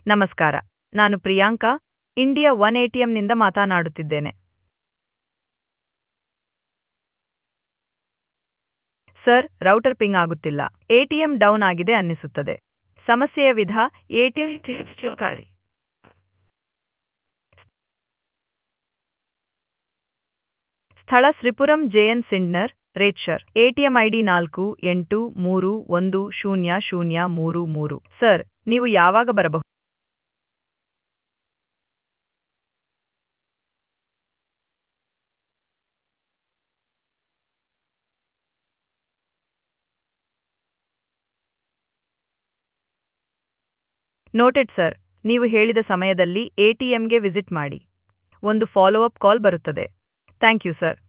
ನಮಸ್ಕಾರ ನಾನು Priyanka India one ಎಟಿಎಂನಿಂದ ಮಾತನಾಡುತ್ತಿದ್ದೇನೆ ಸರ್ ರೌಟರ್ ಪಿಂಗ್ ಆಗುತ್ತಿಲ್ಲ ಎಟಿಎಂ ಡೌನ್ ಆಗಿದೆ ಅನ್ನಿಸುತ್ತದೆ ಸಮಸ್ಯೆಯ ವಿಧ ಎಟಿಎಂ ಸ್ಥಳ ಶ್ರೀಪುರಂ ಜೆಎನ್ ಸಿಂಡ್ನರ್ ರೇಚರ್ ಎಟಿಎಂ ಐಡಿ ನಾಲ್ಕು ಎಂಟು ಮೂರು ಒಂದು ಶೂನ್ಯ ಶೂನ್ಯ ಮೂರು ಮೂರು ಸರ್ ನೀವು ಯಾವಾಗ ಬರಬಹುದು ನೋಟೆಡ್ ಸರ್ ನೀವು ಹೇಳಿದ ಸಮಯದಲ್ಲಿ ಎಟಿಎಂಗೆ ವಿಸಿಟ್ ಮಾಡಿ ಒಂದು ಫಾಲೋ ಅಪ್ ಕಾಲ್ ಬರುತ್ತದೆ ಥ್ಯಾಂಕ್ ಯು ಸರ್